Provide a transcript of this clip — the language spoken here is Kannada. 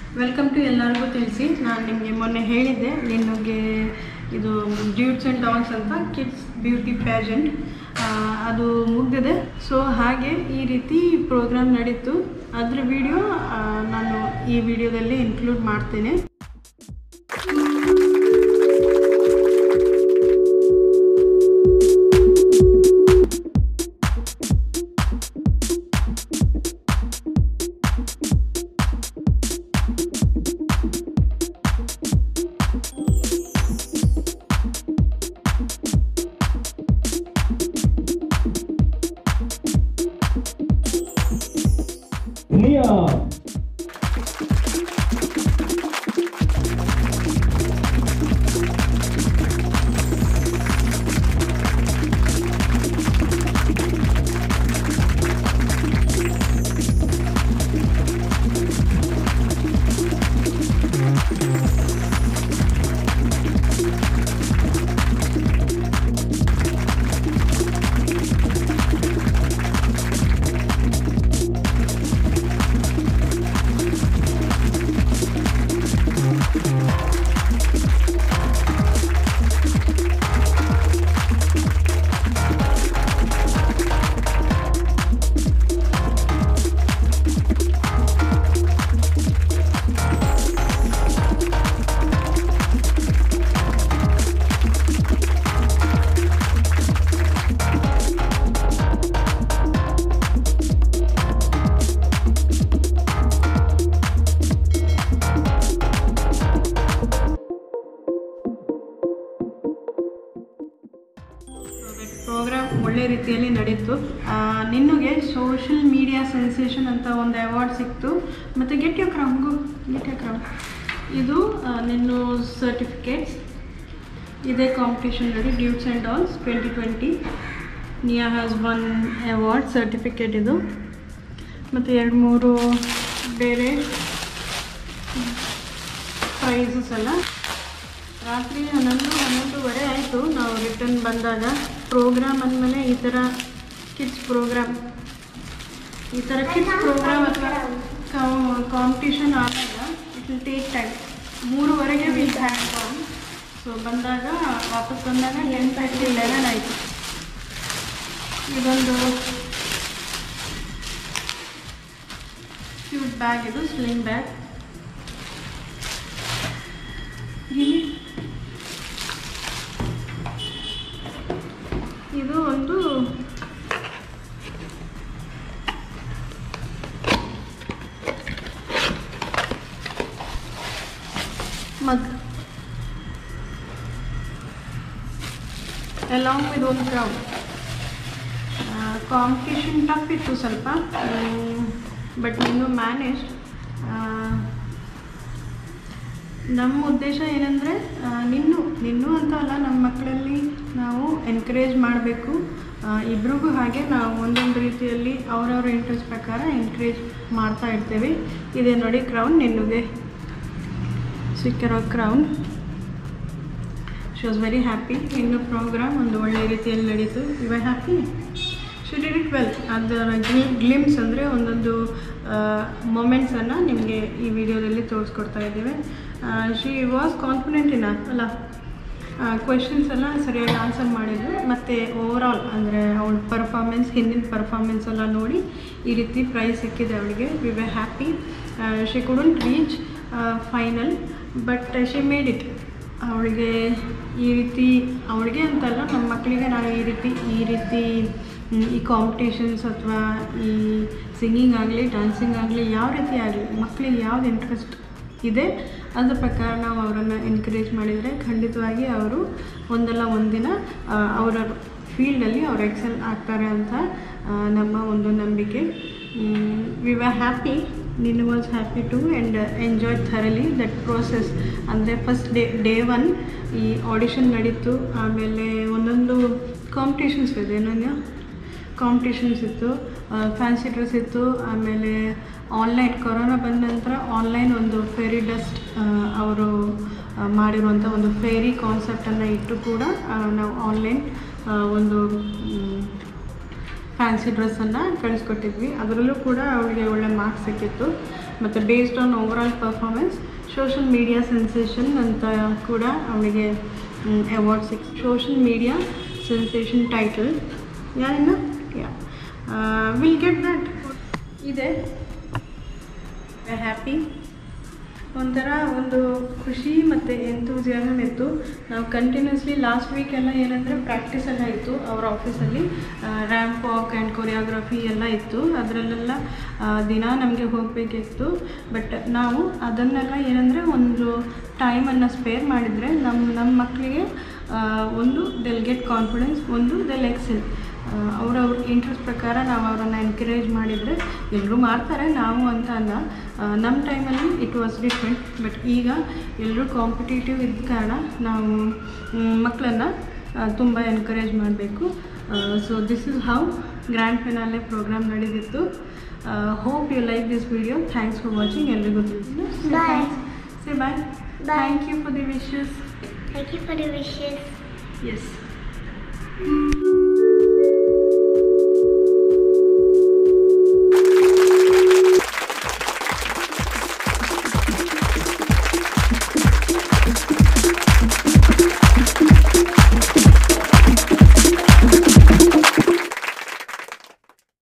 ವೆಲ್ಕಮ್ ಟು ಎಲ್ಲರಿಗೂ ತಿಳಿಸಿ ನಾನು ನಿಮಗೆ ಮೊನ್ನೆ ಹೇಳಿದ್ದೆ ನಿಮಗೆ ಇದು ಡ್ಯೂಟ್ಸ್ ಆ್ಯಂಡ್ ಡಾನ್ಸ್ ಅಂತ ಕಿಡ್ಸ್ ಬ್ಯೂಟಿ ಪ್ಯಾಜೆಂಟ್ ಅದು ಮುಗ್ದಿದೆ ಸೊ ಹಾಗೆ ಈ ರೀತಿ ಪ್ರೋಗ್ರಾಮ್ ನಡೀತು ಅದ್ರ ವಿಡಿಯೋ ನಾನು ಈ ವಿಡಿಯೋದಲ್ಲಿ ಇನ್ಕ್ಲೂಡ್ ಮಾಡ್ತೇನೆ Mia. ಪ್ರೋಗ್ರಾಮ್ ಒಳ್ಳೆ ರೀತಿಯಲ್ಲಿ ನಡೀತು ಆ, ನಿನ್ನುಗೆ ಸೋಷಿಯಲ್ ಮೀಡಿಯಾ ಸೆನ್ಸೇಷನ್ ಅಂತ ಒಂದು ಅವಾರ್ಡ್ ಸಿಕ್ತು ಮತ್ತು ಗೆಟ್ ಯು ಕ್ರಮ್ ಗು ಗೆಟ್ ಯು ಕ್ರಮ್ ಇದು ಆ, ನಿನ್ನ ಸರ್ಟಿಫಿಕೇಟ್ಸ್ ಇದೇ ಕಾಂಪಿಟೇಷನ್ನಲ್ಲಿ dudes and dolls twenty twenty Niya has won award certificate ಇದು ಮತ್ತು ಎರಡು ಮೂರು ಬೇರೆ ಪ್ರೈಸಸ್ ಎಲ್ಲ ರಾತ್ರಿ ಹನ್ನೊಂದು ಹನ್ನೊಂದುವರೆ ಆಯಿತು ನಾವು ರಿಟರ್ನ್ ಬಂದಾಗ ಪ್ರೋಗ್ರಾಮ್ ಅಂದಮೇಲೆ ಈ ಥರ ಕಿಡ್ಸ್ ಪ್ರೋಗ್ರಾಮ್ ಈ ಥರ ಕಿಡ್ಸ್ ಪ್ರೋಗ್ರಾಮ್ ಅಥವಾ ಕಾಂಪಿಟೇಷನ್ ಆದಾಗ ಇಟ್ ವಿಲ್ ಟೇಕ್ ಟೈಮ್ ಮೂರುವರೆಗೆ ವಿಲ್ ಹ್ಯಾಂಡ್ ಆನ್ ಸೊ ಬಂದಾಗ ವಾಪಸ್ ಬಂದಾಗ ಟೆನ್ ತರ್ಟಿ ಲೆವೆನ್ ಆಯಿತು ಇದೊಂದು ಕ್ಯೂಟ್ ಬ್ಯಾಗ್ ಇದು ಸ್ಲಿಂಗ್ ಬ್ಯಾಗ್ ಇಲ್ಲಿ ಇದು ಒಂದು ಮಗ್ ಅಲಾಂಗ್ ವಿತ್ ಒಂದು ಕ್ರೌಡ್ ಕಾಂಪಿಟೇಷನ್ ಟಫ್ ಇತ್ತು ಸ್ವಲ್ಪ ಬಟ್ ನೀನು ಮ್ಯಾನೇಜ್ ನಮ್ಮ ಉದ್ದೇಶ ಏನಂದರೆ ನಿನ್ನು ನಿನ್ನೂ ಅಂತ ಅಲ್ಲ ನಮ್ಮ ಮಕ್ಕಳಲ್ಲಿ ನಾವು ಎನ್ಕರೇಜ್ ಮಾಡಬೇಕು ಇಬ್ರಿಗೂ ಹಾಗೆ ನಾವು ಒಂದೊಂದು ರೀತಿಯಲ್ಲಿ ಅವರವ್ರ ಇಂಟ್ರೆಸ್ಟ್ ಪ್ರಕಾರ ಎನ್ಕರೇಜ್ ಮಾಡ್ತಾ ಇರ್ತೇವೆ ಇದೆ ನೋಡಿ ಕ್ರೌನ್ ನಿನ್ನುಗೆ ಸಿಕ್ಕಿರೋ crown she was very happy ಇನ್ನು ಪ್ರೋಗ್ರಾಮ್ ಒಂದು ಒಳ್ಳೆಯ ರೀತಿಯಲ್ಲಿ ನಡೀತು you are happy she did it well ಅದರ ಗ್ಲಿ ಗ್ಲಿಮ್ಸ್ ಅಂದರೆ ಒಂದೊಂದು ಮೊಮೆಂಟ್ಸನ್ನು ನಿಮಗೆ ಈ ವಿಡಿಯೋದಲ್ಲಿ ತೋರಿಸ್ಕೊಡ್ತಾ ಇದ್ದೇವೆ ಶಿ ವಾಸ್ ಕಾನ್ಫಿಡೆಂಟ್ ಇನ್ ಅಲ್ಲ ಕ್ವೆಶನ್ಸ್ ಎಲ್ಲ ಸರಿಯಾಗಿ ಆನ್ಸರ್ ಮಾಡಿದ್ರು ಮತ್ತು ಓವರಾಲ್ ಅಂದರೆ ಅವಳ ಪರ್ಫಾರ್ಮೆನ್ಸ್ ಹಿಂದಿನ ಪರ್ಫಾರ್ಮೆನ್ಸ್ ಎಲ್ಲ ನೋಡಿ ಈ ರೀತಿ ಪ್ರೈಸ್ ಸಿಕ್ಕಿದೆ ಅವಳಿಗೆ we were happy she couldn't reach final but she made it ಅವಳಿಗೆ ಈ ರೀತಿ ಅವಳಿಗೆ ಅಂತಲ್ಲ ನಮ್ಮ ಮಕ್ಕಳಿಗೆ ನಾವು ಈ ರೀತಿ ಈ ರೀತಿ ಮ್, ಈ ಕಾಂಪಿಟೇಷನ್ಸ್ ಅಥವಾ ಈ ಸಿಂಗಿಂಗ್ ಆಗಲಿ ಡ್ಯಾನ್ಸಿಂಗ್ ಆಗಲಿ ಯಾವ ರೀತಿ ಆಗಲಿ ಮಕ್ಕಳಿಗೆ ಯಾವ್ದು ಇಂಟ್ರೆಸ್ಟ್ ಇದೆ ಅದ್ರ ಪ್ರಕಾರ ನಾವು ಅವರನ್ನು ಎನ್ಕರೇಜ್ ಮಾಡಿದರೆ ಖಂಡಿತವಾಗಿ ಅವರು ಒಂದಲ್ಲ ಒಂದಿನ ಆ, ಅವರ ಫೀಲ್ಡಲ್ಲಿ ಅವ್ರು ಎಕ್ಸೆಲ್ ಆಗ್ತಾರೆ ಅಂತ ಆ, ನಮ್ಮ ಒಂದು ನಂಬಿಕೆ ವಿ ವರ್ ಹ್ಯಾಪಿ ನಿನ್ನ was happy to and enjoy ಥರಲಿ ದಟ್ ಪ್ರೋಸೆಸ್ ಅಂದರೆ ಫಸ್ಟ್ ಡೇ ಡೇ ಒನ್ ಈ ಆಡಿಷನ್ ನಡೀತು ಆಮೇಲೆ ಒಂದೊಂದು ಕಾಂಪಿಟೇಷನ್ಸ್ ಇದೆ ಏನೋ ಕಾಂಪಿಟೇಷನ್ಸ್ ಇತ್ತು ಫ್ಯಾನ್ಸಿ ಡ್ರೆಸ್ ಇತ್ತು ಆಮೇಲೆ ಆನ್ಲೈನ್ ಕೊರೋನಾ ಬಂದ ನಂತರ ಆನ್ಲೈನ್ ಒಂದು ಫೇರಿ ಡಸ್ಟ್ ಅವರು ಮಾಡಿರುವಂಥ ಒಂದು ಫೇರಿ ಕಾನ್ಸೆಪ್ಟನ್ನು ಇಟ್ಟು ಕೂಡ ಆ, ನಾವು ಆನ್ಲೈನ್ ಒಂದು ಫ್ಯಾನ್ಸಿ ಡ್ರೆಸ್ಸನ್ನು ಕಳಿಸ್ಕೊಟ್ಟಿದ್ವಿ ಅದರಲ್ಲೂ ಕೂಡ ಅವಳಿಗೆ ಒಳ್ಳೆ ಮಾರ್ಕ್ಸ್ ಸಿಕ್ಕಿತ್ತು ಮತ್ತು based on overall performance social media sensation ಅಂತ ಕೂಡ ಅವಳಿಗೆ ಅವಾರ್ಡ್ ಸಿಕ್ ಸೋಷಲ್ ಮೀಡಿಯಾ ಸೆನ್ಸೇಷನ್ ಟೈಟಲ್ ಯಾರಿನ್ನ ಯಾ ವಿಲ್ ಗೆಟ್ ದಟ್ ಇದೆ ಹ್ಯಾಪಿ ಒಂಥರ ಒಂದು ಖುಷಿ ಮತ್ತು ಎಂತೂಸಿಯಾಸಮ್ ಇತ್ತು ನಾವು ಕಂಟಿನ್ಯೂಸ್ಲಿ ಲಾಸ್ಟ್ ವೀಕ್ ಎಲ್ಲ ಏನಂದರೆ ಪ್ರಾಕ್ಟೀಸ್ ಎಲ್ಲ ಇತ್ತು ಅವ್ರ ಆಫೀಸಲ್ಲಿ ರ್ಯಾಂಪ್ ವಾಕ್ ಆ್ಯಂಡ್ ಕೊರಿಯೋಗ್ರಫಿ ಎಲ್ಲ ಇತ್ತು ಅದರಲ್ಲೆಲ್ಲ ದಿನ ನಮಗೆ ಹೋಗಬೇಕಿತ್ತು ಬಟ್ ನಾವು ಅದನ್ನೆಲ್ಲ ಏನಂದರೆ ಒಂದು ಟೈಮನ್ನು ಸ್ಪೇರ್ ಮಾಡಿದರೆ ನಮ್ಮ ನಮ್ಮ ಮಕ್ಕಳಿಗೆ ಒಂದು ದೆಲ್ ಗೆಟ್ ಕಾನ್ಫಿಡೆನ್ಸ್ ಒಂದು ದೆಲ್ ಎಕ್ಸೆಲ್ ಅವ್ರವ್ರ ಇಂಟ್ರೆಸ್ಟ್ ಪ್ರಕಾರ ನಾವು ಅವರನ್ನು ಎನ್ಕರೇಜ್ ಮಾಡಿದರೆ ಎಲ್ಲರೂ ಮಾಡ್ತಾರೆ ನಾವು ಅಂತ ಅಲ್ಲ ಆ, ನಮ್ಮ ಟೈಮಲ್ಲಿ ಇಟ್ ವಾಸ್ ಡಿಫ್ರೆಂಟ್ ಬಟ್ ಈಗ ಎಲ್ಲರೂ ಕಾಂಪಿಟೇಟಿವ್ ಇದ್ದ ಕಾರಣ ನಾವು ಮಕ್ಕಳನ್ನು ತುಂಬ ಎನ್ಕರೇಜ್ ಮಾಡಬೇಕು so this is how grand finale program ನಡೆದಿತ್ತು hope you like this video thanks for watching ಎಲ್ರಿಗೂ Bye. Say bye Bye. Thank you for the wishes Thank you for the wishes. S